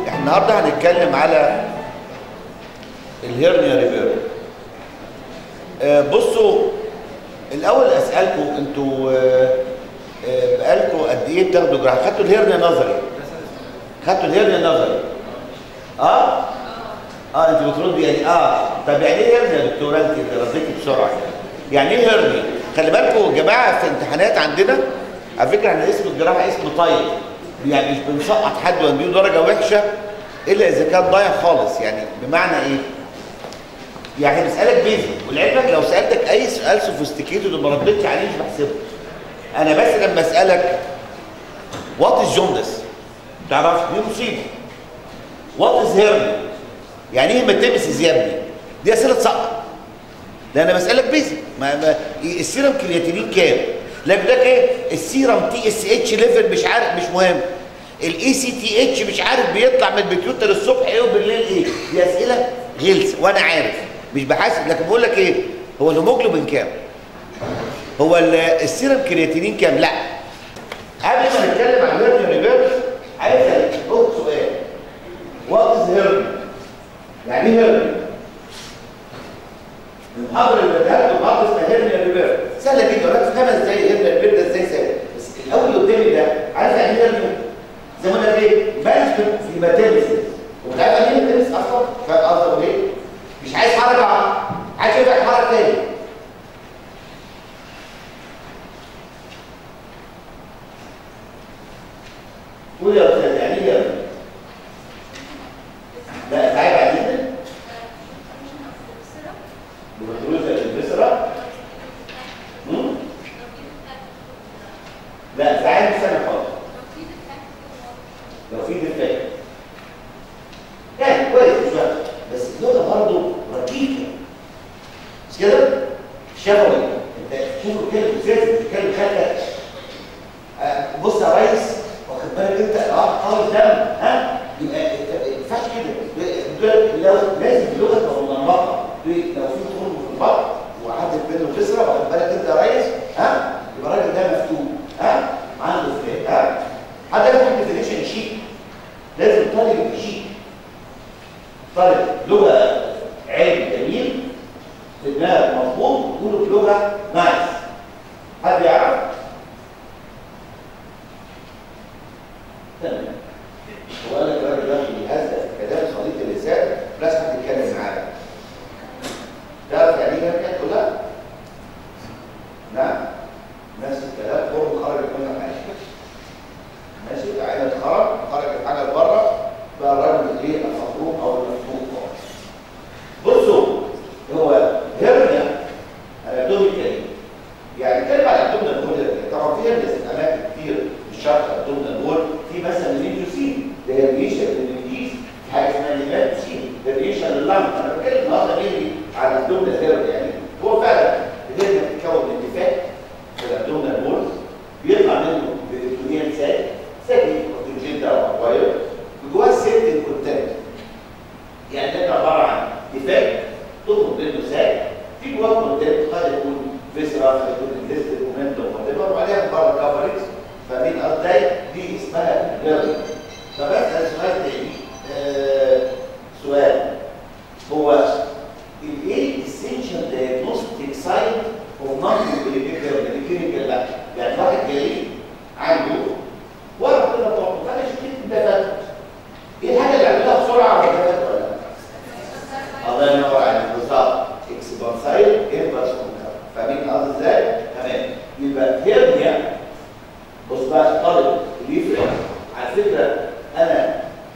احنا النهارده هنتكلم على الهيرنيا ريبير آه بصوا الاول اسالكم انتوا آه آه بقالكم قد ايه بتاخدوا جراحه خدتوا الهيرنيا نظري خدتوا الهيرنيا نظري اه اه انت بتردي يعني اه طب يعني ايه هيرنيا يا دكتوره انت رديتي بسرعه يعني ايه هيرنيا خلي بالكم يا جماعه في امتحانات عندنا على فكره احنا اسم الجراحه اسم طيب يعني مش بنسقط حد ونديله درجه وحشه الا اذا كان ضايع خالص يعني بمعنى ايه يعني بسالك بيزك ولعلمك لو سالتك اي سؤال سوفيستيكيتد وما ردتش عليه مش بحسبه انا بس لما اسالك وات از جوندس تعرفش دي مصيبه وات از هيرني يعني ايه هيماتيمسيس يا ابني دي اسئله سقط ده انا بسالك بيزك ما, ما السيرم كرياتينين كام لكن ده ايه السيرم تي اس اتش ليفل مش عارف مش مهم الاي سي تي اتش مش عارف بيطلع من البيتيوتر الصبح ايه وبالليل ايه دي اسئله غلس وانا عارف مش بحاسب لكن بقول لك ايه هو الهيموجلوبين كام هو السيرم كرياتينين كام لا قبل ما نتكلم عن هيرني ريفيرس عايز اسالك سؤال وات از هيرني يعني ايه هيرني المحاضره اللي بدات محاضره اسمها هيرني ريفيرس سهله جدا ولا خمس دقايق هيرني ريفيرس ده ازاي سهل بس الاول اللي قدامي ده عارف يعني ايه هيرني زي ما انا ايه مانجمنت في ماتيرنسز وانت عارف يعني ايه ماتيرنس اصلا فاهم قصدي ايه مش عايز حركه عايز يبقى حركه تاني قول يا استاذ يعني ايه يا لا تعالى بعدين بمتروسه البسرة لا ساعات سنه خالص لو في دفاع يعني كويس مش وحش بس اللغه برضه ركيكه مش كده؟ شفوي انت شوف كده ازاي بتتكلم خلق آه بص يا ريس واخد بالك انت اه خالص دم ها يبقى ما ينفعش كده لو لازم اللغه تبقى منمقه لو في خروج في البطن وعدت بينه كسره واخد بالك انت يا ريس ها يبقى الراجل ده مفتوح ها عنده فهم ها حد ياخد ديفينيشن شيك لازم طالب يبقى شيك طالب لغه علم جميل في دماغك مظبوط تقوله بلغه نايس حد يعرف؟ تمام هو قال لك الراجل ده بيهزأ كلام صديق اللسان لازم تتكلم معاه تعرف يعني ايه كده كلها؟ نعم نفس الكلام كله خرج منها حاجه ماشي عين اتخرج خرجت حاجه لبره بقى الراجل ايه الخطوط او المفتوح بصوا هو هرنيا اناتوميكالي يعني كلمه على الابدومينال وول طبعا في هرنيا في اماكن كتير في الشرق الابدومينال وول في مثلا الميديوسين ده ريشن للانجليز في حاجه اسمها ليماتسين ده ريشن لللنج انا بتكلم النهارده مينلي على الابدومينال هيرنيا يعني هو فعلا الهرنيا بتتكون من ديفاكت في الابدومينال وول بيطلع منه بريتونيال ساك ساكن بروتين ده او اكواير وجواه سيلت كونتاكت يعني ده عباره عن ديفاكت تخرج منه ساك في جواه كونتاكت قد يكون فيسرا قد يكون انتستين مومنتوم وات وعليها بره كفرنج فاهمين قصدي دي اسمها جيرل طب اسال سؤال تاني آه سؤال هو الايه الاسينشال دايجنوستيك ساين اوف نون كلينيكال لا يعني واحد جاي عنده ورق كده بتوع انا شكيت ده فات ايه الحاجه اللي عملها بسرعه ولا فات ولا لا الله ينور عليك بالظبط اكسبانسايل انفرس كونكر فاهمين قصدي ازاي تمام يبقى هيرنيا بص بقى الطالب اللي يفرق على فكره انا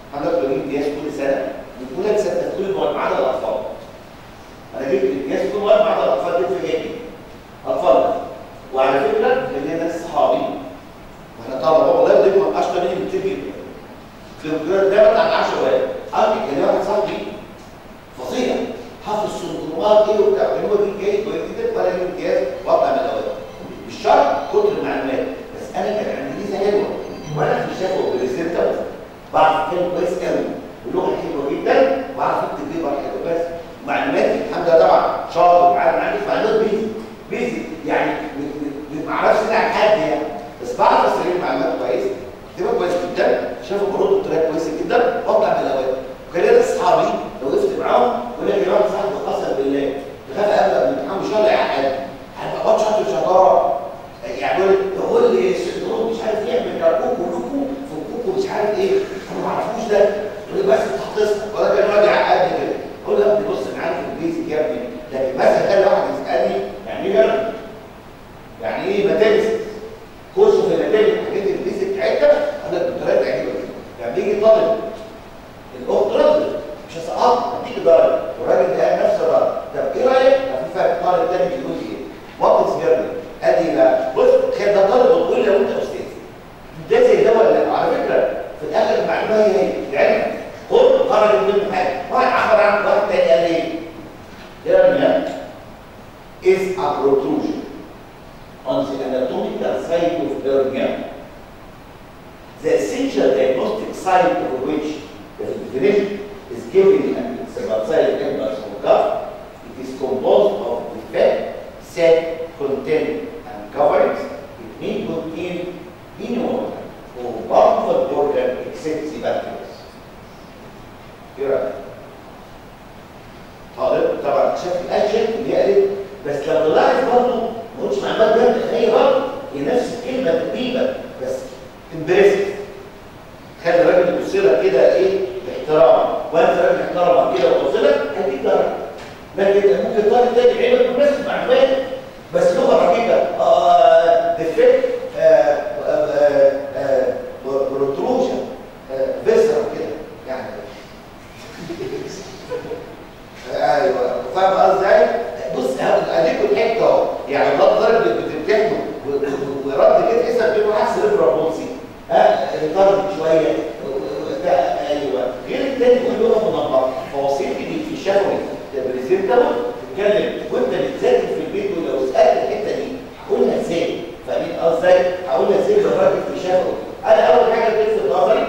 اه هديك درجه والراجل ده قال نفس الرد طب ايه رايك؟ طب في فرق طالب تاني بيقول لي ايه؟ وات از هيرني؟ قال لي لا بص خد ده طالب وتقول لي لو انت استاذ ده زي ده ولا لا؟ على فكره في الاخر المعلومه هي هي العلم خد خرج منه حاجه واحد عبر عن واحد تاني قال ايه؟ هيرنيا is a protrusion on the anatomical site of hernia the essential diagnostic site of which the definition is given and it's about side members of cuff. It is composed of the fat, set, content, and coverings. It may contain any organ or part of the organ except the pancreas. ايه رايك؟ طالب طبعا شاف الاكشن اللي هي قالت بس لو تلاحظ برضه ما قلتش معلومات جامده هي برضه هي نفس الكلمه تقريبا بس امبريسيف خلي الراجل يبص لك كده ايه باحترام وانت راجل محترم كده وبص لك هديك درجه لكن ممكن طالب تاني عيبك بس معلومات بس لغه رقيقه آه ديفكت بروتروجن فيسرا كده يعني ايوه فاهم قصدي ازاي؟ بص اديكوا الحته اهو يعني الله ضرب بتمتحنوا ورد كده اسال بيقول احسن ابره بولسي ها ضرب شويه ايوه غير التاني يقول لغه منظمه فوصيتي دي في الشفوي بريزنتابل تتكلم وانت بتذاكر في البيت ولو سالت الحته دي هقولها ازاي؟ فاهمين قصدي؟ هقولها ازاي بالراجل في الشفوي انا اول حاجه بتلفت نظري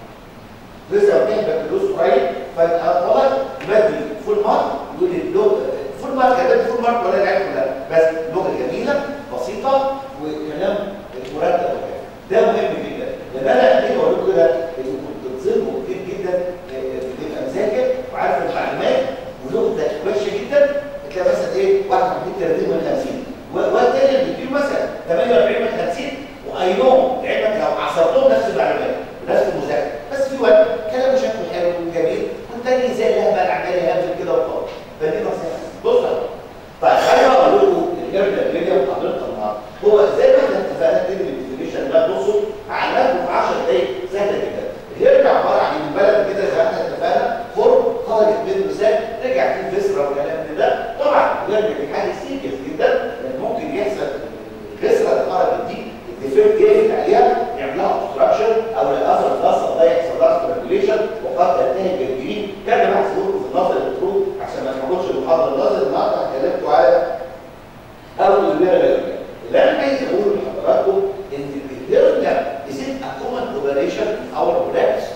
لسه بتحب فلوس قريب فالطلب بدي فول مارك يقول لي اللغه فول مارك كده فول مارك ولا العلم لا بس لغه جميله بسيطه وكلام مرتب وكده ده مهم جدا لان انا ليه بقول لكم كده اللي كنت بتظلموا كتير جدا بتبقى مذاكر وعارف المعلومات ولغتك وحشه جدا تلاقي مثلا ايه واحد بيدي 30 من 50 والتاني اللي بيديله مثلا 48 من 50 واي نو لعلمك لو عصرتهم نفس المعلومات ونفس المذاكره بس في وقت كلامه شكله حلو وجميل والتاني زي الهبل عمال يهبل كده وخلاص فدي نصيحه بص طيب انا اقول لكم الجبل الدنيا وحضرتك النهارده هو زي ما احنا اتفقنا كده الديفينيشن ده بصوا هعلمكم في 10 دقايق سهله جدا الهرم عباره عن البلد كده زي ما احنا اتفقنا فور خرجت منه سهل رجع فيه فيسرا والكلام من ده طبعا الهرم دي حاجه سيريس جدا لان ممكن يحصل الفيسرا اللي خرجت دي الديفكت يقفل عليها يعمل لها اوبستراكشن او الاثر الخاصه ده يحصل لها سترانجوليشن وقد تنتهي بالجرين كان بحث لكم في النظر الترو عشان ما ناخدش المحاضره النظر النهارده هكلمكم على اول الهرم اللي انا عايز اقوله لحضراتكم ان الهرم is it a common operation in our practice?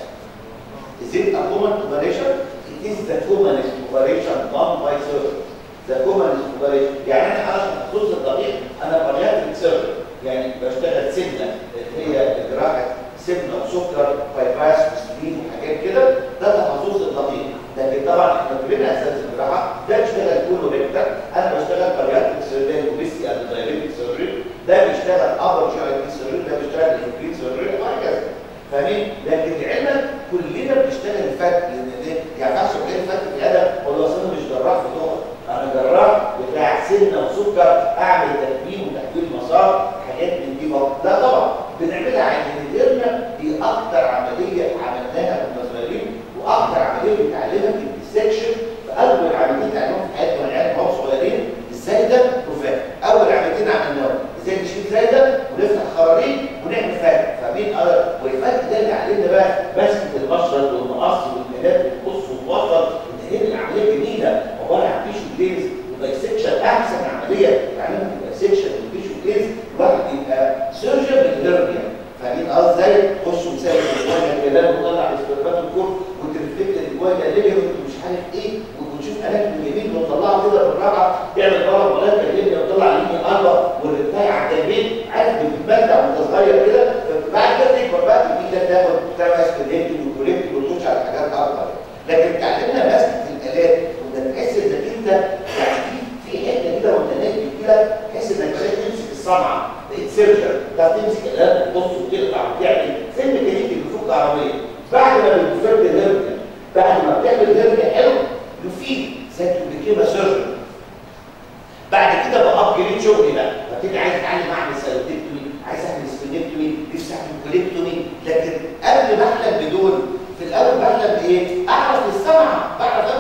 Is it a common operation? It is the commonest operation done by surgeon. The commonest operation. يعني انا على الخصوص الدقيق انا بارياتريك سيرجن يعني بشتغل سمنه هي جراحه سمنه وسكر بايباس وسليم وحاجات كده ده تخصص الدقيق لكن طبعا احنا كلنا اساس الجراحه ده بيشتغل كله ريكتر انا بشتغل بارياتريك سيرجن وبيسي اند دايركت سيرجن ده بيشتغل ابر جي اي بي سيرجن ده بيشتغل انكريت سيرجن وهكذا فاهمين لكن علما كلنا بنشتغل الفك لان ده يعني ما ينفعش غير الفك في الادب ولا اصل مش جراح في لغه انا جراح بتاع سمنه وسكر اعمل تكميم وتحويل مسار حاجات من دي برضه لا طبعا بنعملها عند الهرنه دي اكتر عمليه عملناها واحنا صغيرين واكتر عمليه بنتعلمها في السكشن فاول عمليه تعلمها في حياتنا والعيال وهم صغيرين ازاي ده وفاهم اول عمليتين عملناهم ازاي نشيل زي ده ونفتح خراريط ونعمل فك فاهمين اه والفك ده اللي علمنا بقى مسكه المشرط والمقص والميلاد والقص والوصل ان هي العمليه جميله عباره عن تيشو جليز ودايسكشن احسن عمليه تعلمها في الدايسكشن والتيشو جليز الواحد يبقى سيرجن بالهيرنيا فاهمين اه ازاي تخش مسافه الجوايا كده وتطلع الاستربات الكور وترفلكت الجوايا ليجمنت ومش عارف ايه وتشوف انات من اليمين وتطلعها كده بالراحه تعمل ضرب ولا كلمني وتطلع ليني قلبه والرتاية على الجنبين عارف بتتمتع وانت صغير كده بعد كده تكبر بقى تجي ده تاخد تعمل اسكليت وكوليكت وتخش على حاجات اكبر لكن تعلمنا مسكه الالات وده تحس انك انت يعني في في حته كده وانت نايم كده تحس انك بقيت تمسك الصنعه بقيت سيرجر تعرف تمسك الالات وتبص وتقطع وتعمل زي الميكانيكي اللي بيفك عربيه بعد ما بتفرد الهرنيا بعد ما بتعمل هرنيا حلو يفيد ساعه بكيما سيرجر بعد كده بقى ابجريد شغلي بقى ببتدي عايز اتعلم اعمل سيروتكتومي عايز اعمل سبينكتومي نفسي اعمل كوليكتومي لكن قبل ما احلم بدول في الاول بحلم بايه؟ اعرف السمع بعرف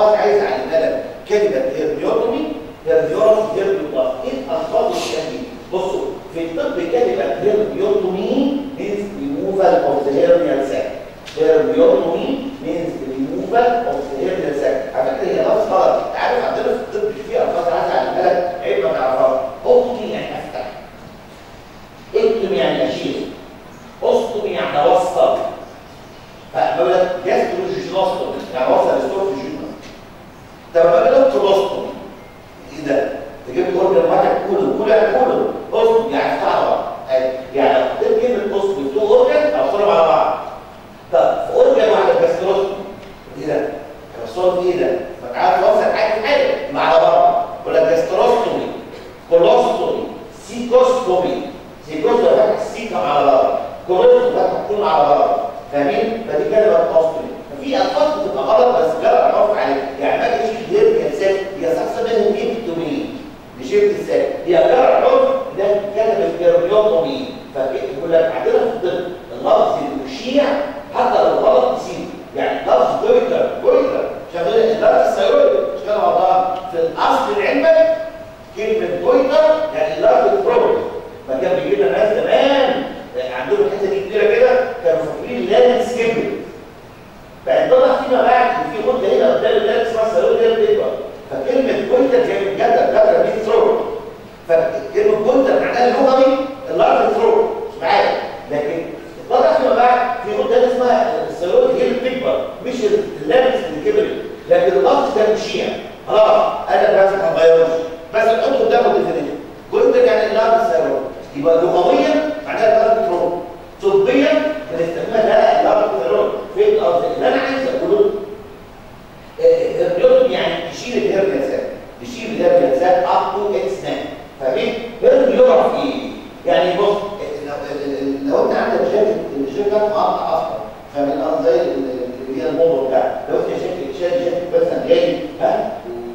الفاظ عايز اعلمها لك كلمه هيرنيوتومي هيرنيوتومي هيرنيوتومي ايه الالفاظ الثانيه بصوا في الطب كلمه هيرنيوتومي means removal of the hernial sac هيرنيوتومي means removal of the hernial sac على فكره هي لفظ غلط عارف عندنا في الطب في الفاظ عايز اعلمها لك عيب ما تعرفهاش اوتومي يعني افتح اكتم يعني اشيل اسطم يعني اوصل فبقول لك جاستروجينوستومي يعني وصل الاستروجينوس طب بقى لو كولوستومي ايه ده؟ تجيب لي اورجن واحد كله كله يعني كله اسطم يعني افتح على بعض يعني لو حطيت كلمه اسطم في تو اورجن اوصلهم على بعض طب في اورجن واحد جاستروستومي ايه ده؟ اوصلهم في ايه ده؟ فانت عارف توصل حاجه في حاجه مع على بعض يقول لك جاستروستومي كولوستومي سيكوستومي سيكوستومي فتح السيكم على بعض كولوستومي فتح كله على بعض فاهمين؟ فدي كلمه اوستومي ففي الفاظ بتبقى غلط بس جرب اعرف عليها يعني ما تجيش غير كنسات هي صح منهم اكتومي لشبه الساك هي جرب حكم ده كلمه كيربيوتومي فبيقول لك عندنا في الطب اللفظ المشيع حتى لو غلط نسيبه يعني لفظ جويتر جويتر شغال اللفظ السيرويد مش كده بعضها في الاصل العلمي كلمه جويتر يعني لفظ بروبلم ما كان بيجي لنا ناس زمان عندهم الحته دي كبيره كده كانوا فاكرين لاند سكيبل بعد طلع فيما بعد في غده هنا قدام اللانس اسمها سيرويد بيبر فكلمه جويتر جايه من جدر جدر مين ثرو فكلمه جويتر معناها اللغوي اللارج ثرو مش معايا لكن طلع فيما بعد في غده اسمها السيرويد هيل بيبر مش اللانس اللي كبرت لكن اللفظ ده مشيع خلاص انا بس ما غيروش بس نحط قدامه الديفينيشن جويتر يعني اللارج سيرويد يبقى لغويا معناها اللارج ثرو طبيا بنستخدمها ده اللارج ثرو فين الارض اللي انا عايز اقوله الرياض يعني تشيل الهرنيا سات تشيل الهرنيا سات اب تو اتس نان فاهمين هرن يعرف ايه يعني بص لو, لو انت عندك شاشه الشركه مقطع اصلا فاهمين الارض زي اللي هي الموضوع بتاع لو انت شاشه شاشه شاشه مثلا جاي ها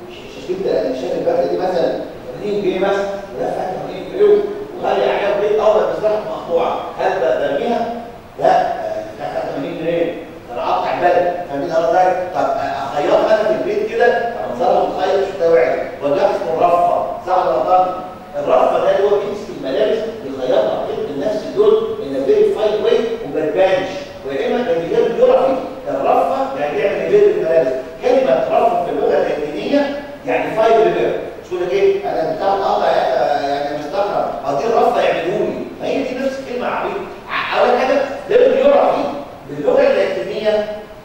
شاشه الشاشه البارده دي مثلا 80 جنيه مثلا ولا فاتح 80 جنيه وغالي عليها بيت اول مصلحه مقطوعه هل برميها؟ لا ده 80 جنيه انا اقطع البلد فاهمين انا ازاي طب اخيطها انا في البيت كده انظرها متخيط مش واعي وده اسمه الرفه صح ولا غلط الرفه ده اللي هو بيمسك الملابس يخيطها بحيث النفس دول ان فيري فاين واي وما تبانش ويا اما كان بيجيب بيورفي الرفه يعني بيعمل ريبير الملابس كلمه رفه في اللغه اللاتينيه يعني فاين ريبير مش يقول لك ايه انا بتاع القطع يعني مستغرب هدي الرفه يعملوا لي ما هي دي نفس الكلمه عبيطه اول حاجه ده بيورفي باللغه اللاتينيه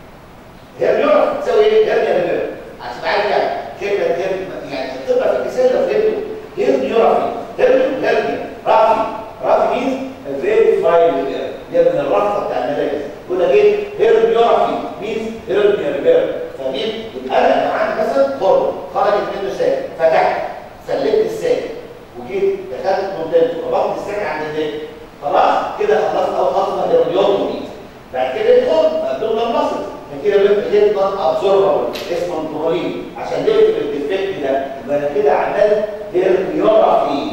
هي بيورفي تساوي ايه؟ هي بيورفي عشان عارف يعني كلمه كلمه يعني تبقى في المثال لو فهمته هي بيورفي هيرمي هيرمي رافي رافي مين؟ فيري فاين هي من الرفه بتاع الملابس يقول لك ايه؟ هيرمي بيورفي مين؟ هيرمي ريبير فمين؟ يبقى انا لو عندي مثلا فرن خرجت منه ساك فتحت سلكت الساك وجيت دخلت منطقته ربطت الساك عند النت خلاص كده خلصت اول خطوه هيرميوتومي بعد كده يدخل ابدومينال ماسل كده بيبقى هيد نوت ابزوربل اسمه انترولين عشان نقفل الديفكت ده يبقى انا كده عمال هيرميوتومي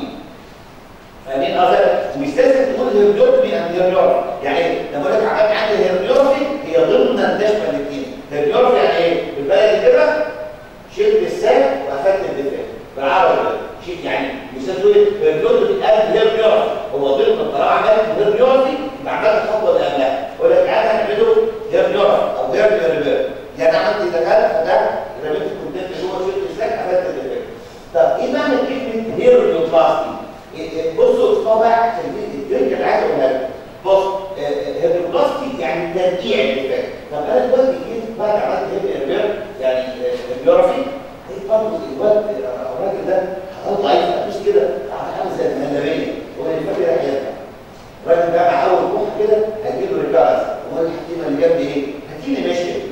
فاهمين قصدي مش لازم تقول هيرميوتومي اند هيرميوتومي يعني ايه لما اقول لك عملت عندي هيرميوتومي هي ضمن تشمل الاثنين هيرميوتومي يعني ايه بالبلدي كده شلت الساك وقفلت الديفكت بالعربي كده شيل يعني مش لازم تقول هيرميوتومي اند هيرميوتومي هو ضمن طالما عملت هيرميوتومي يبقى عملت الخطوه اللي قبلها يقول لك تعالى هنعمله هيرميوتومي او هيرميو ريبير يعني عملت دخلت فتحت رميت الكونتنت جوه شلت الساك قفلت الديفكت طب ايه معنى كلمه هيرميوبلاستي بصوا اسمعوا بقى الدرينك اللي عايز اقولها لكم بص هيرميوبلاستي يعني ترجيع الديفكت طب انا دلوقتي جيت بعد عملت هيرميو يعني هيرميوغرافي لقيت برضه الواد او الراجل ده حصل ضعيف مش كده عامل زي المهلبيه هو اللي فاكر هيرجع الراجل ده مع اول روح كده هتجيب له ريكارس هو الحكيمه اللي جنبي ايه؟ هتجيلي ماشيه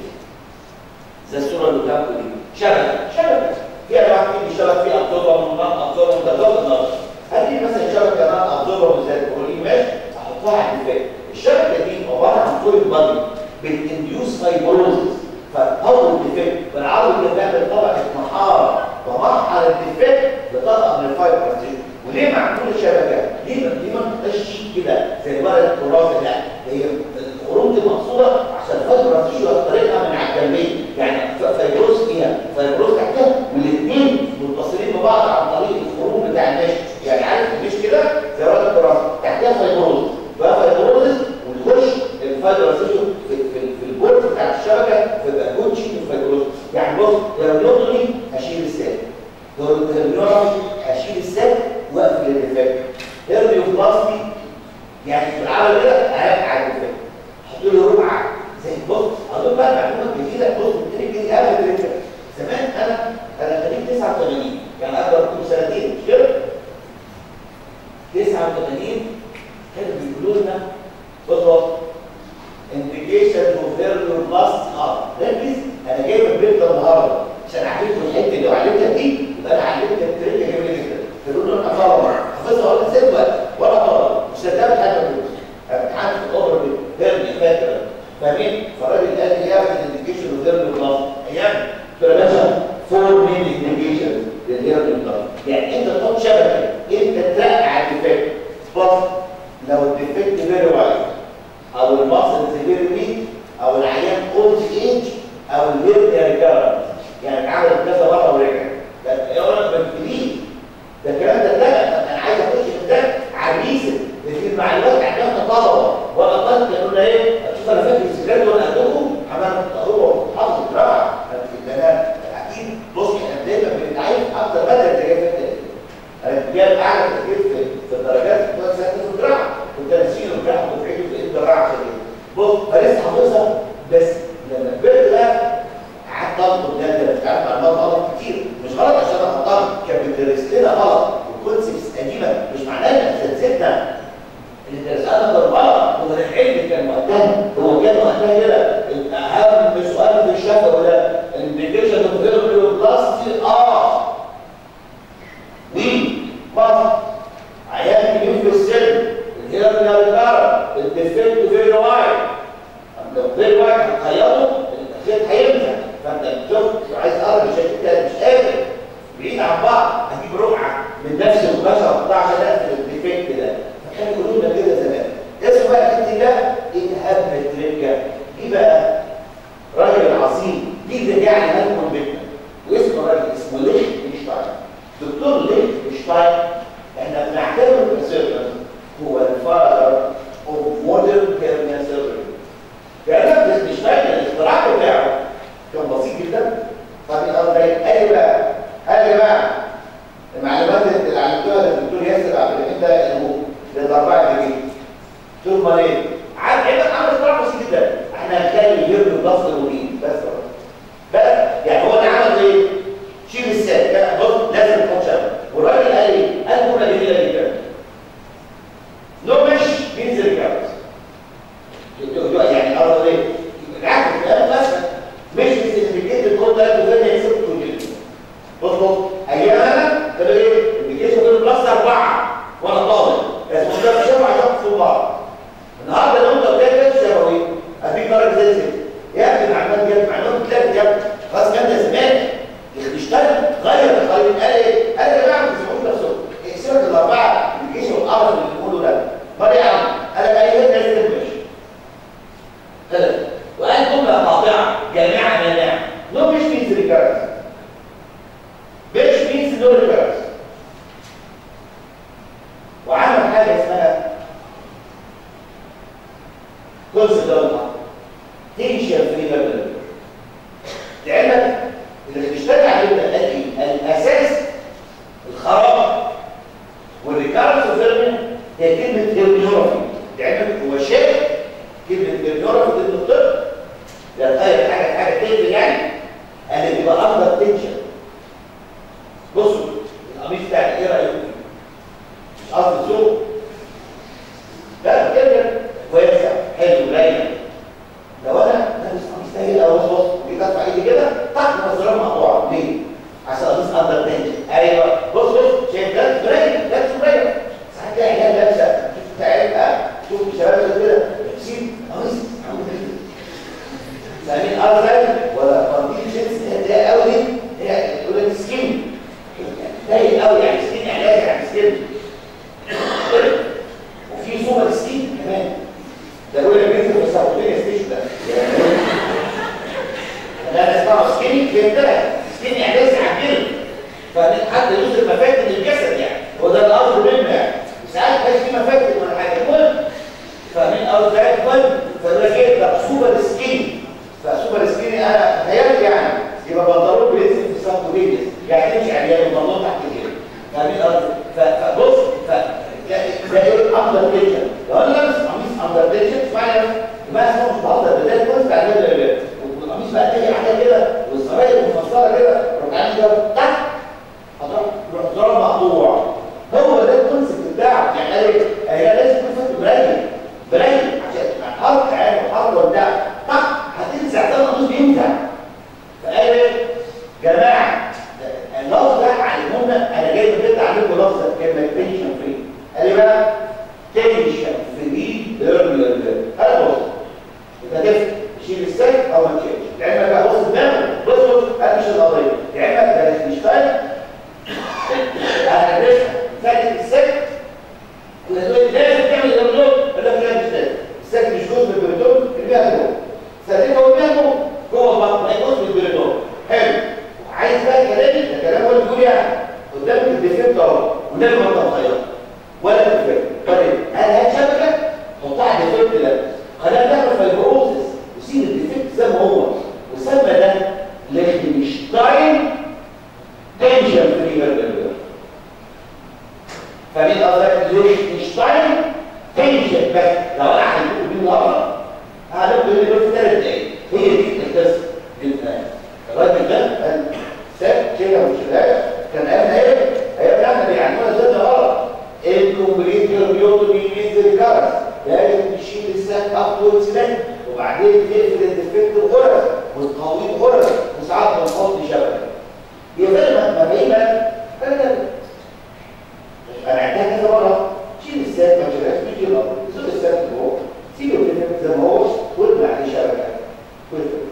زي الصوره اللي قدامكم دي شبكه شبكه في انواع كتير شبكه في ابزوربر ونون ابزوربر متضاد النظر هدي مثلا شبكه نون ابزوربر زي الكولين ماشي احطها على الدفاع الشبكه دي عباره عن فويل بادي بتنديوس فايبروزس فاول الدفاع بالعرض اللي بيعمل طبقه محار ومحر الدفاع بطبقه من الفايبر وليه معمول الشبكه؟ ليه ما ليه ما تبقاش كده زي ورق التراث لا هي الخروج دي مقصوده عشان الفايبر تشوف طريقها من على الجنبين يعني فيبروز فيها هيرنيوتومي اشيل السد هيرنيوتومي اشيل السد واقفل الدفاع هيرنيوبلاستي يعني في العمل كده هرجع الدفاع احط له ربع زي بص اقول بقى معلومات جديده بص التريك دي قبل التريك زمان انا انا خريج 89 يعني اكبر من سنتين مش كده 89 كانوا بيقولوا لنا بصوا انديكيشن اوف فيرلور بلاست اه ركز انا جايب البيت ده النهارده عشان اعلمكم الحته اللي علمتها دي يبقى انا علمتك التريك جميله جدا تقولوا له انا فاهم حافظها ولا نسيت ولا طالب مش هتعمل حاجه من امتحان في الاوبر هيرني فاكر فاهمين فالراجل قال لي يعمل انديكيشن اوف فيرلور بلاست ايام قلت له يا باشا فور مين انديكيشن للهيرني بلاست يعني انت تحط شبكه انت تراقع على الديفكت بص لو الديفكت فيري وايد او المصل فيري ويك او العيان اولد ايج او الهيرنيا ريكارنت يعني اتعمل كذا مره ورجع ده يقول لك بالفليل ده الكلام ده اتلغى انا عايز اخش في ده على الريسن لكن مع الوقت عندنا طلبه ولا طلبه يقولوا لنا ايه شوف انا فاكر السجاد وانا قدكم عمال هو حافظ الدراع انا اكيد بص احنا دايما بنتعين اكتر بدل انت جاي فيها انا جايب اعلى تفكير في في الدرجات كنت ساعتها في الدراع كنت ناسيين الدراع ودفعتي في الدراع عشان كده بص فلسه حافظها بس لما كبرت بقى قعدت انطق ده ده مش عارف معلومات غلط كتير مش غلط عشان انا غلطان كان بيدرس لنا غلط والكونسبتس قديمه مش معناها ان اساتذتنا اللي درسنا ده غلط هو العلم كان وقتها هو كان وقتها كده اهم سؤال في الشفوي ده الانديكيشن اوف فيربل بلاستي اه مين مصر عيان كبير في السن الهيرنيا ريكارا الديفكت فيري وايد لو فيري وايد هتخيطه الخيط هيمسح فانت بتشوف عايز تقرب الشكل ده مش قادر بعيد عن بعض هجيب رقعه من نفس البشر بتاع عشان اقفل الديفكت ده فكانوا يقولوا لنا كده زمان اسمه بقى الحته ده اتهاب التركه دي بقى راجل عظيم دي اللي يعني هلكم بيتنا واسمه راجل اسمه ليش شتاين دكتور ليش شتاين احنا بنعتبره كسيرجن هو الفادر اوف مودرن هيرنيا سيرجري كلام بس مش فاكر الاختراع بتاعه كان بسيط جدا فاهم الامر ده قال لي بقى قال لي بقى المعلومات اللي علمتوها للدكتور ياسر عبد الحميد ده اللي هو للاربعه اللي جايين قلت له امال ايه؟ عارف عندك عمل اختراع بسيط جدا احنا هنخلي الهرن بلس الروبين بس بس يعني هو اللي عمل ايه؟ شيل السد بص لازم تحط شبكه والراجل قال ايه؟ قال جمله جميله جدا نو مش بينزل الجواز يعني قصد ايه؟ العكس الكلام مثلا مش بتديكيت الكود ده تقول لي يكسب كل بص بص ايام انا ده ايه؟ الابلكيشن ده بلس اربعه وانا طالب بس مش ده شبه عشان في بعض النهارده لو انت قلت لي شبوي اديك درجه زي زي يا ابني معلومات جت معلومات بتلاقي جت خلاص كان ده زمان اشتغل غير القانون قال ايه؟ قال يا جماعه ما تسمعوش نفسكم اكسبت الاربعه الابلكيشن والقرف اللي بيقولوا ده ما يا عم قال لك اي هنا لازم تمشي ثلاث وقال جمله قاطعه جامعه مانعه نو مش مينز ريكارنس مش مينز نو ريكارنس وعمل حاجه اسمها كونسبت ده تنشر في ليفل لعلمك اللي بتشتغل عليه ده الاساس الخراب والريكارنس فيرمن هي كلمه هيرنيورافي لعلمك هو شايف كلمه هيرنيورافي ضد الطب ده تغير حاجه حاجه تقفل يعني اللي بيبقى افضل تنشر بصوا القميص بتاعك ايه رايكم فيه؟ مش قصد ذوق لا كده واسع حلو رايق لو انا لابس قميص تاني او بص بص وجيت ارفع ايدي كده تحت نظريه مقطوعه ليه؟ عشان قميص اندر تنشن ايوه بص بص شايف ده رايق لابس رايق ساعات تلاقي عيال لابسه شوف تعال اه شوف شباب كده لابسين قميص عامل كده فاهمين ارض ولا قميص جنس ده قوي دي هي تقول لك سكين ضيق قوي يعني سكين علاج يعني سكين وفي سوبر سكين كمان ده يقول لك بينزل في السعوديه ستيشن ده ده انا اسمعه سكيني فهمتها سكيني اعجاز عجل فحد يوصل مفاتن الجسد يعني هو ده الامر منه يعني ساعات كان في مفاتن ولا حاجه المهم فاهمين او ده المهم فده كده ده سوبر سكيني فسوبر سكيني انا تخيلت يعني يبقى بنطلون بينزل في ساعته جينيس يعني تمشي عريان وبنطلون تحت الجيل فاهمين قصدي ف- فبص ف ده ايه اندر تنشن لو انا لابس قميص اندر تنشن اسمعني يبقى اسمه مش بهزر ده كويس بعد كده والقميص بقى تيجي حاجه كده والسراير مفصله كده روح عامل كده تحت هتروح تروح زرار مقطوع هو ده الكونسيبت بتاعه يعني ايه هي لازم تكون فاكر برايل برايل عشان حرف عين وحرف وبتاع طق هتنزع ده القميص بينزع فقال ايه جماعه ده- اللفظ ده علمونا انا جاي بجد اعلمكم لفظ كلمه تنشن فري قال لي بقى تنشن فري ليرن هذا بص انت تفهم تشيل السلك او ما تشيلش لعلمك بقى بص دماغك بص بص انا مش القضيه لعلمك ده مش فاهم انا لسه فاتت السلك وتقول لي لازم تعمل البريدون اقول لك لا مش لازم السلك مش جزء من البريدون ارميها جوه سلكها قدامه جوه البطن ما هي جزء من البريدون حلو عايز بقى كلامي ده كلام هو اللي بيقول يعني قدامك الديفكت اهو وده اللي ما انت مغيره ولا الديفكت طيب هل هات شبكه حطها على الديفكت ده خليها تعمل فايبروزس وسيب الديفكت زي ما هو وسمى ده ليخنشتاين تنشن فري برجر فمين قصدك ليخنشتاين تنشن بس لو انا هحكي بيه مره هعلمكم اللي دول في ثلاث دقايق هي دي القصه للآن. الراجل ده قال ساب شيلها ومش شيلهاش كان قالنا ايه؟ هي احنا بيعلمونا ازاي غلط الكومبليت بيوتومي نزل الجرس لازم تشيل الساك اب والسلاك وبعدين تقفل الديفكت الغرز وتقويه الغرز وساعات بنحط شبكه يبقى ما بينا انا انا عدتها كذا مره شيل الساك ما تشيلهاش تيجي الارض زق الساك فوق سيبه كده زي ما هو وارمي عليه شبكه واقفل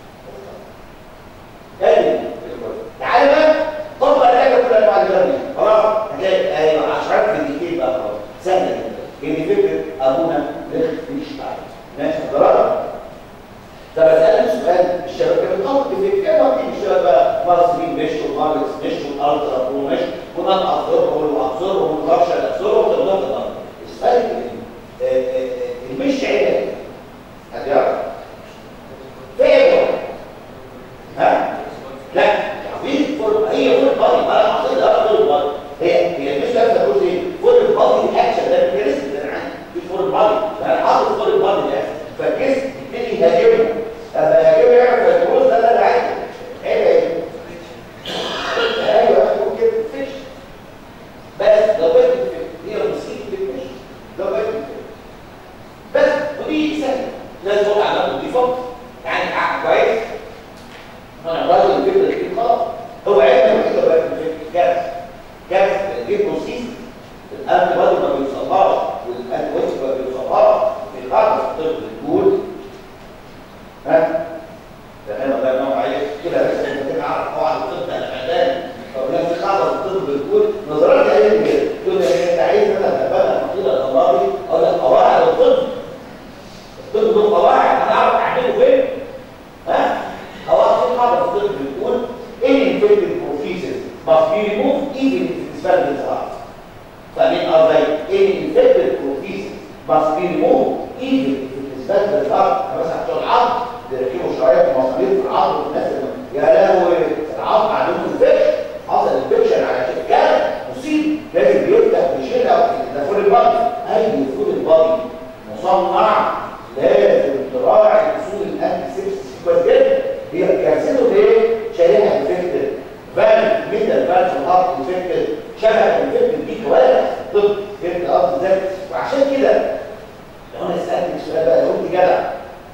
تاني تعالى بقى طبق الحاجه كل انواع الجرني خلاص هتلاقي ايوه عشرات في الدقيقه بقى خلاص سهله جدا ان فكره ابونا ليختنشتاين ماشي حضرتك طب اسالك سؤال الشبكه بتحط في كده ما بتيجي الشبكه مصري مش وماركس مش والالترا برو مش ونان ابزوربر وابزوربر ونرشا الابزوربر وتبدا الامر السؤال آه، آه، آه، المش عينك هتعرف فين ها لا تعويض فول هي فول بادي انا حاطط لها فول بادي هي هي مش لازم تقول ايه فول بادي الاكشن ده الجسم اللي انا عندي مش فول بادي انا حاطط فول بادي ده فالجسم يبتدي يهاجمها لما يهاجمها يعرف الفلوس ده اللي انا عايزه ايه ايه ايوه ممكن فيش بس لو بقيت هي مصيبه مش لو بقيت بس ودي سهله لازم تقول على نظيفه يعني كويس انا راجل الفكره دي خلاص هو علم الفكره بقى في الفكره كارثه كارثه الجيب بروسيس الانتي بادي ما بيوصلهاش والانتي ويست ما بيوصلهاش في الارض في الطب الجول ها ده انا الله ينور عليك كده بس انت كده عارف قواعد الطب انا فنان طب لما تخلص الطب الجول نظرات قالت كده تقول لي انت عايز مثلا ابقى فقير الامراضي اقول لك قواعد الطب الطب له قواعد انا اعرف اعمله فين ها هو في حاجه في الطب بتقول any infected procedures must be removed even if it is valid heart فمن قصدي any infected procedures must be removed even if it is valid heart مثلا بتوع العظم بيركبوا شرايط مصاريف في العظم والناس اللي- يا لهوي العظم عندهم انفكشن حصل انفكشن على شكل مصيب لازم بيفتح ويشيلها ده فول البادي اي فول البادي مصنع لازم تراعي اصول الانتي سيبسيس كويس جدا هي كارثته ايه؟ شريحه انفكتد فالف ميتال فالف الهارت انفكتد شبه انفكتد دي كوارث طب فهمت القصد ازاي؟ وعشان كده لو انا سالتك سؤال بقى لو انت جدع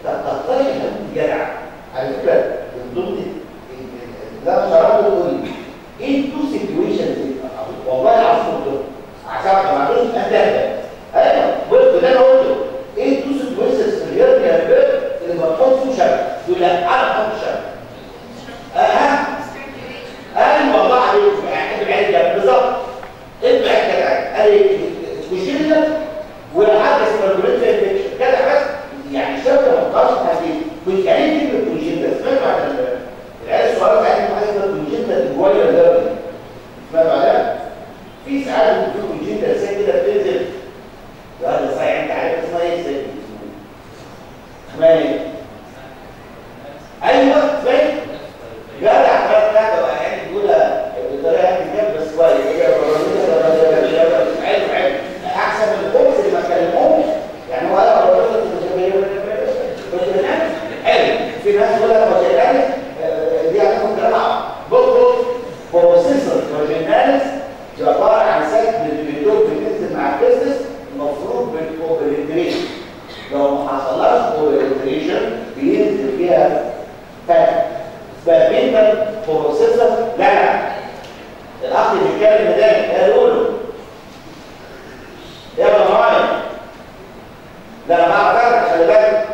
تقترح الحدود جدع على فكره من ضمن لا شرحته تقول لي ايه التو سيتويشنز والله العظيم قلت عشان ما عملوش انت ايوه بص ده انا قلته ايه التو سيتويشنز في الرياض يا بير اللي بتحط فيه شبكه يقول لا انا بحط شبكه اه ايوه والله عليك احنا بعيد ده بالظبط انت بعيد كده قال لي مشكله ولا حاجه اسمها البريد انفكشن كده بس يعني الشبكه ما تقدرش تهدي مش يعني كلمه كونجنتا سمعتوا عن العيال الصغيره بتاعتهم حاجه اسمها كونجنتا الجواير ده سمعتوا عليها في ساعات في كونجنتا رسائل كده بتنزل ده صحيح انت عارف اسمها ايه ازاي اسمها ايه ايوه اسمها ايه جدع بقى حاجه بقى يعني بيقولها بطريقه يعني كده بس كويس هي حلو حلو احسن من الخبز اللي ما كلموش يعني هو قال حلو في ناس تقول لك فاجيناليس دي هتاخد كلام بص بص بروسيسور فاجيناليس دي عباره عن سكن البيتوت بتنزل مع البيزنس المفروض بالكوبريتريشن لو ما حصلهاش كوبريتريشن بينزل فيها فات اسمها بينتر بروسيسور لا لا الاخ اللي بيتكلم ده قالوا له يلا معايا لا انا بعرف اعرف خلي بالك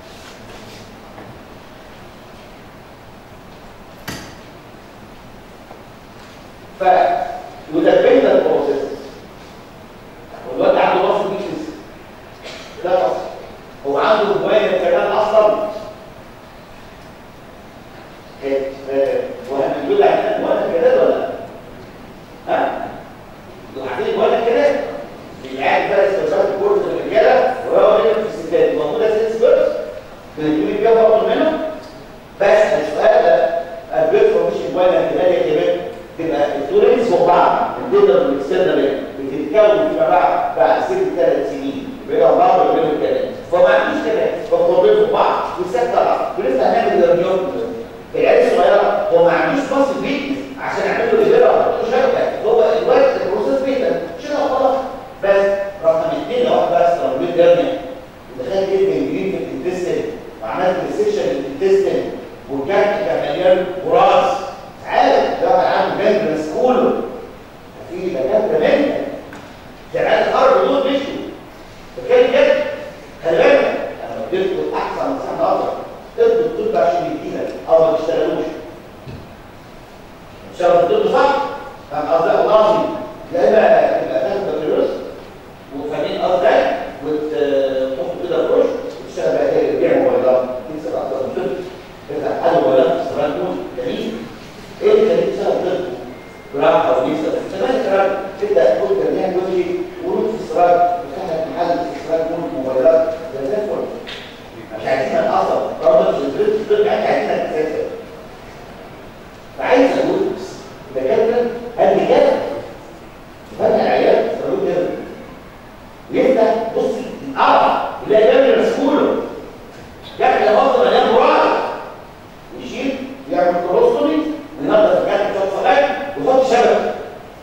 ف وده بينتر بروسيسور والواد عنده مصر بيكنس لا مصر هو عنده مواد كمان اصلا وهنقول لك وانا كده ولا ها انتوا عارفين وانا كده العيال بقى استشارات الكورس الرجاله وهو هنا في الستات موجوده ست سبيرز بنجيب فيها برضه منهم بس السؤال ده البيت فورميشن وانا كده يا شباب تبقى التورنس فوق بعض الديتا والاكسترنال بتتكون فيما بعد بعد ست ثلاث سنين بيبقى بعض وبين الكلام فما عندوش كده فقربين فوق بعض والست طبعا ولسه هنعمل الرياض العيال الصغيره هو ما عندوش باص بيت عشان يعمل له ريفيرا شبكه هو الوقت البروسيس بيتا شنو خلاص بس رقم اثنين لو واحد بس لو البيت جامع ودخلت جدا جديد في الانتستين وعملت ريسكشن للانتستين والكارت كان مليان براس عارف ده واحد عنده جنب كله في دكاتره منها جماعات الارض دول مشوا فكان كده خلي بالك انا اديتكم احسن مساحه نظر ادوا الطب عشان يدينا او ما تشتغلوش شرط الطب صح فاهم قصدي الله يا اما تبقى تاخد بكالوريوس وفاهمين قصدي وتحط كده في وش وتشتغل بقى كده تبيع موبايلات تكسب اكتر من طب تفتح حل موبايلات في الصغيرات دول جميل ايه اللي خليك تشتغل طب براحه او يكسب زمان الكلام تبدا تقول جميع جوزي ورود في الصغيرات تفتح لك محل في الصغيرات دول موبايلات ده زي الفل مش عايزين الاثر برضه في البيت الطب عايزين اساسا فعايز اقول الدكاتره قد كده فتح العيال صاروخ كده يفتح بص القرع يلاقي باب مسكوله يحكي مصر مليان مراد يشيل يعمل كولوستومي ينظف الجرح بتاع الصلاه ويحط شبكه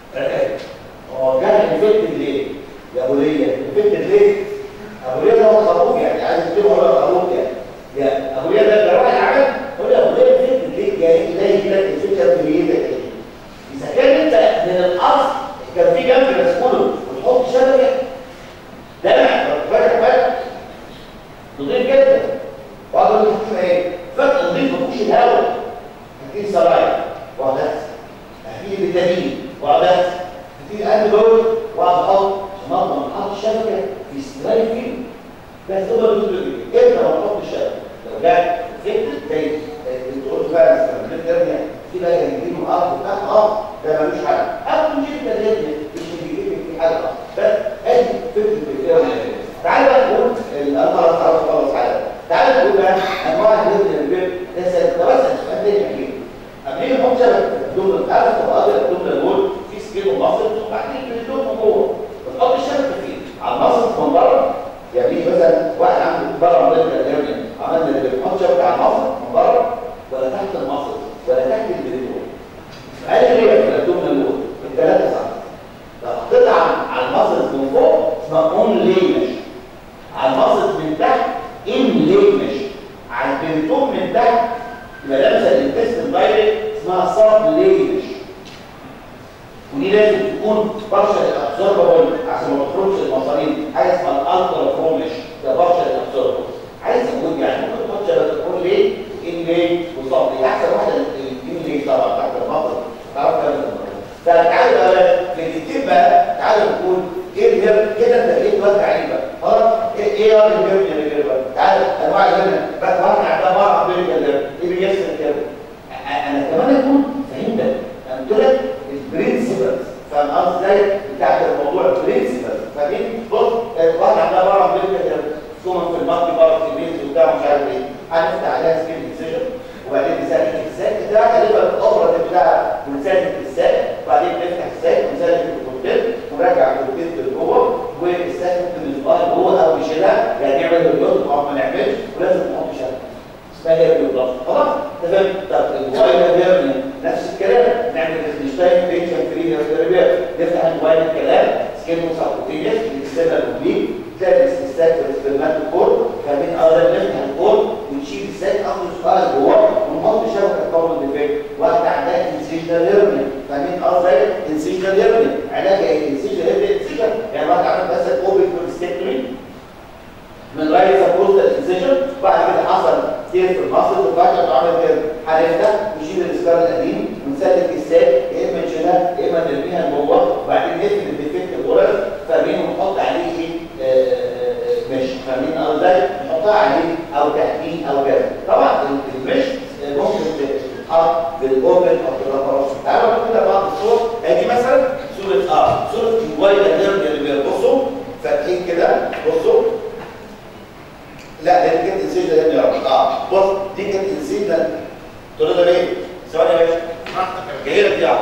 هو الجرح انفكتد ليه؟ يا ابو ليه انفكتد ليه؟ ابو ليه ده هو خروف يعني عايز تكتبه هو خروف يعني يا ابو ليه ده ده واحد عمل يقول لي ابو ليه انفكتد ليه؟ يعني تلاقي كده انفكتد في ايدك اذا كان انت من الاصل كان في جنب مسكوله وتحط شبكه ده فاكر بالك نضيف جدا وقعد يقول لك ايه فتح نضيف ما فيهوش الهواء هتجيب سرايا واقعد هتجيب فيتامين واقعد هتجيب قلب دول واقعد احط عشان اضمن احط الشبكه في استمرار فيه بس هو بيقول لي امتى ما تحط الشبكه لو جت فكره زي بتقول بقى استخدمت ترجع في بقى يجيب له ارض وتحت ارض ده ملوش حل او مش انت اللي مش بيجيب في حاجه بس ادي فكره الفكره تعال بقى نقول الامر خلاص خلاص على تعال نقول بقى انواع الهيد البيت ده ده بس السؤال ده يعني قبل ما نحط شبكه الدوم الالف وقادر الدوم الجول في سكيل ومصر وبعدين الدوم من جوه بتحط الشبكه فين على المصر من بره يعني مثلا واحد عنده بره عملنا الجيرماني عملنا اللي بنحط شبكه على المصر من بره ولا تحت المصر ولا تحت البريتون قال لي ليه في الدوم الجول الثلاثه صح لو حطيت على المصر من فوق اسمها اون ليمش على المصر من تحت ان ليمش من فوق من تحت يبقى لابسه الانتستين دايركت اسمها سب ليش ودي لازم تكون بارشل ابسوربابل عشان ما تخرجش المصاريف حاجه اسمها الالترا فرومش ده بارشل ابسوربابل عايز اقول يعني ممكن تحط شبكه تقول ليه ان ليه وصب ليه احسن واحده ان ليه طبعا تحت المطر تعرف كام فتعالوا بقى في الكتيب بقى تعالوا نقول ايه الهرم كده انت ايه توزع عليه بقى خلاص ايه ايه يا الهرم يا رجاله بقى تعالى انواع الهرم بس واحد ده بره بين الهرم ايه بيحصل كده انا كمان اكون فهمتك انا قلت لك البرنسبلز فاهم قصدي ازاي بتاعت الموضوع البرنسبلز فاهمين بص واحد عندها بره بين الهرم ثم في المالتي بار في الميز وبتاع مش عارف ايه هنفتح عليها سكين اكسجن وبعدين نسلك الساك ده غالبا الاوبرا بتاع ونسلك الساك وبعدين نفتح الساك ونسلك الكونتين ونرجع الكونتين لجوه والساك ممكن نزقها لجوه او نشيلها يعني نعمل رياض او ما نعملش ولازم نحط شبكه اسمها هي بالضبط خلاص تمام طب الموبايل هيرني نفس الكلام نعمل نشتغل بيشن فري هيرني نفتح الموبايل الكلام سكين مسابقتيه نكسبها الاوبليك تلاقي الساك والاكسبيرمنت كور كمان اقدر نفتح الكور ونشيل الساك اخد السؤال جوه ونحط شبكه كومن ديفكت واحده عندها انسيجنال هيرني فاهمين قصدي انسيجنال هيرني علاج ايه انسيجنال هيرني انسيجن يعني واحد عمل مثلا اوبن كوليستيكتومي من رايت سبوستال انسيجن بعد كده حصل كتير في المصل وبعد كده عمل كده هنفتح نشيل الاسكار القديم ونسلك الساك يا اما نشيلها يا اما نرميها جوه وبعدين نقفل الديفكت الغرز فاهمين ونحط عليه ايه مش فاهمين او ازاي نحطها عليه او تحتيه او كذا طبعا المش ممكن تتحط بالاوبن او بالابراج تعالوا كده بعض الصور ادي مثلا صوره اه صوره الموبايل الهيرن اللي بيبصوا فاتحين كده بصوا لا دي كانت انسيجن يا ابني اه بص دي كانت انسيجن تقول له ايه ثواني يا باشا جاي لك يا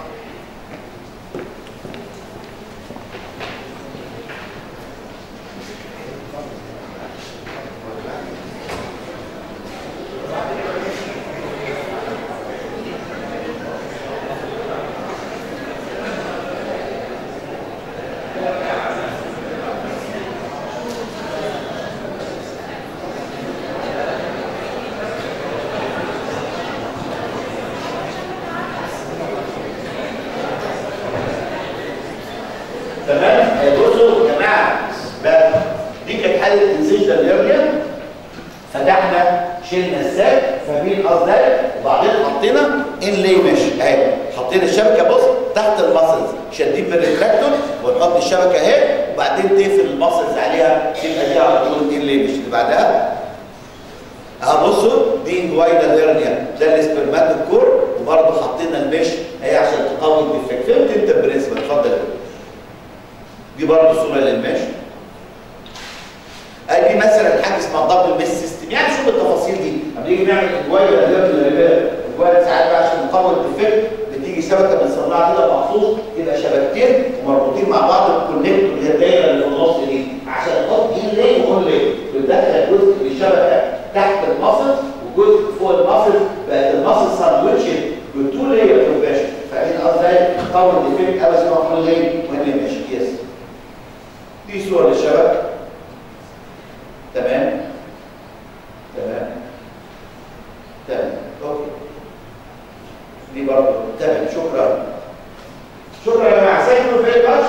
شلنا الساك فاهمين قصدي وبعدين حطينا ان لي مش اهي حطينا الشبكه بص تحت الماسلز شادين بالريتراكتور ونحط الشبكه اهي وبعدين تقفل الماسلز عليها تبقى دي على طول ان لي مش اللي بعدها اهو بصوا دي انجوايدا هيرنيا ده الاسبرماتيك كور وبرضه حطينا المش اهي عشان تقوي الديفكت فهمت انت البرنسبل اتفضل دي برضه صوره للمش ادي مثلا حاجه اسمها دبل ميس سيستم يعني شوف التفاصيل دي لما نيجي نعمل اجوايه ولا الريبير اجوايه ساعات بقى عشان نقوي الديفكت بتيجي شبكه بنصنعها كده مخصوص يبقى شبكتين ومربوطين مع بعض بالكونكتور اللي هي الدايره اللي في النص دي عشان نحط ايه ليه وهون ليه بندخل جزء من الشبكه تحت المصل وجزء فوق المصل بقت المصل ساندوتش بالتو لاير بروفيشن فاهمين قصدي قوي الديفكت او اسمها فول ليه وهنا ماشي يس دي صور للشبكه تمام تمام تمام اوكي دي برضه تمام شكرا شكرا يا جماعه سيبوا في الباش